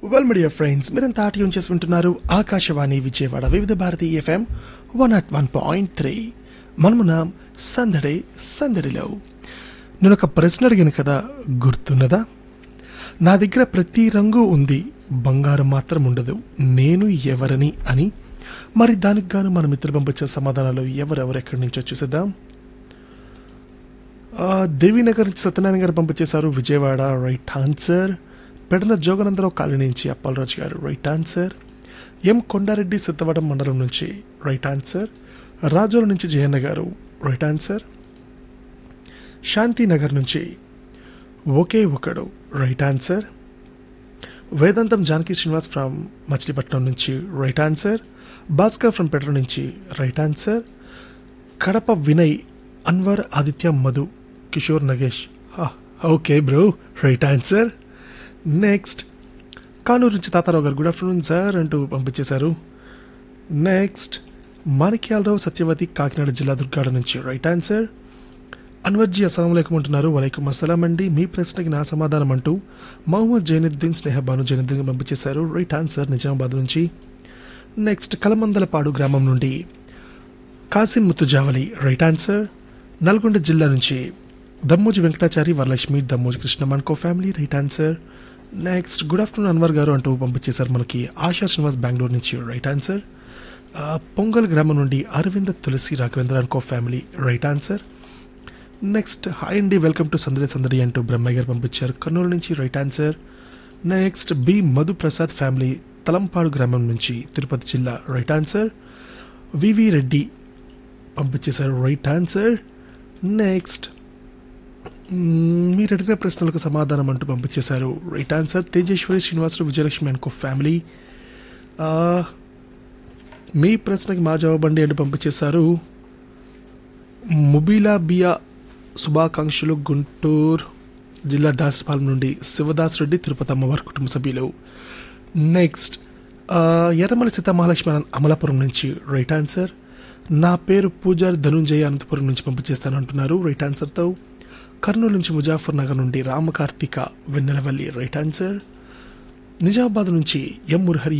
well media friends మీరంతా ఆటయం చేసి వింటున్నారు Akashvani Vijayawada Vividh Bharati FM one nought one point three మనమున్నాం సందడి సందడిలో నేను ఒక ప్రశ్న అడిగాను కదా గుర్తున్నదా నా దగ్గర ప్రతి రంగు ఉంది బంగారం మాత్రం ఉండదు నేను ఎవరని అని మరి దానికి గాను మన మిత్రులు పంపించే సమాధానాలు ఎవరెవరు ఎక్కడి నుంచో చూసేద్దాం ఆ, దేవీనగర్ నుంచి సత్యనారాయణ గారు పంపించేశారు Vijayawada right answer Pedana Joganandarao colony నుంచి అప్పలరాజు గారు right answer M Kondareddy Siddhavatam మండలం నుంచి రైట్ ఆన్సర్ రాజోల నుంచి జయన్న గారు రైట్ ఆన్సర్ శాంతినగర్ నుంచి ఒకే ఒకడు రైట్ ఆన్సర్ వేదాంతం జానకి శ్రీనివాస్ ఫ్రమ్ మచిలీపట్నం నుంచి రైట్ ఆన్సర్ భాస్కర్ ఫ్రమ్ పెట్ర నుంచి right answer Kadapa Vinay Anwar Aditya Madhu Kishore Nagesh okay bro right answer next Kanuru నుంచి తాతారావు గారు గుడ్ ఆఫ్టర్నూన్ సార్ అంటూ పంపించేశారు నెక్స్ట్ మాణిక్యాలరావు సత్యవతి కాకినాడ జిల్లా దుర్గాడ నుంచి రైట్ ఆన్సర్ అన్వర్జీ అస్సలం అంటున్నారు వలైకుం అస్సలాం అండి మీ ప్రశ్నకి నా సమాధానం అంటూ మహమ్మద్ జైనుద్దీన్ స్నేహ బాను జైనుద్దీన్ పంపించేశారు రైట్ ఆన్సర్ నిజామాబాద్ నుంచి నెక్స్ట్ కలమందలపాడు గ్రామం నుండి కాసిం ముత్తుజావలి రైట్ ఆన్సర్ నల్గొండ జిల్లా నుంచి దమ్మోజి వెంకటాచారి వరలక్ష్మి దమ్మోజి కృష్ణ మన్కో family right answer next good afternoon Anwar గారు అంటూ పంపించేశారు మనకి ఆశా శ్రీనివాస్ బెంగళూరు నుంచి రైట్ ఆన్సర్ ఆ, పొంగల్ గ్రామం నుండి అరవింద తులసి రాఘవేంద్ర అనుకో family right answer next hi అండి వెల్కమ్ టు సందడి సందడి అంటూ బ్రహ్మయ్య గారు పంపించారు కర్నూలు నుంచి right answer next B Madhu Prasad family Talampadu గ్రామం నుంచి తిరుపతి జిల్లా రైట్ ఆన్సర్ వివి రెడ్డి పంపించేశారు రైట్ ఆన్సర్ నెక్స్ట్ మ్మ్, మీరు అడిగిన ప్రశ్నలకు సమాధానం అంటూ పంపించేశారు రైట్ ఆన్సర్ తేజేశ్వరి శ్రీనివాసరావు విజయలక్ష్మి అనుకో ఫ్యామిలీ ఆ, మీ ప్రశ్నకి మా జవాబండి అంటూ పంపించేశారు ముబీలా బియా శుభాకాంక్షలు గుంటూరు జిల్లా దాసపాలెం నుండి శివదాస్ రెడ్డి తిరుపతి అమ్మవారి కుటుంబ సభ్యులు నెక్స్ట్ ఆ, ఎర్రమల్లి సీతామహాలక్ష్మి అన- అమలాపురం నుంచి రైట్ ఆన్సర్ నా పేరు పూజారి ధనుంజయ అనంతపురం నుంచి పంపించేస్తాను అంటున్నారు రైట్ ఆన్సర్తో కర్నూలు నుంచి ముజాఫర్ నగర్ నుండి రామకార్తిక వెన్నెలవల్లి రైట్ ఆన్సర్ నిజామాబాద్ నుంచి ఎం మురహరి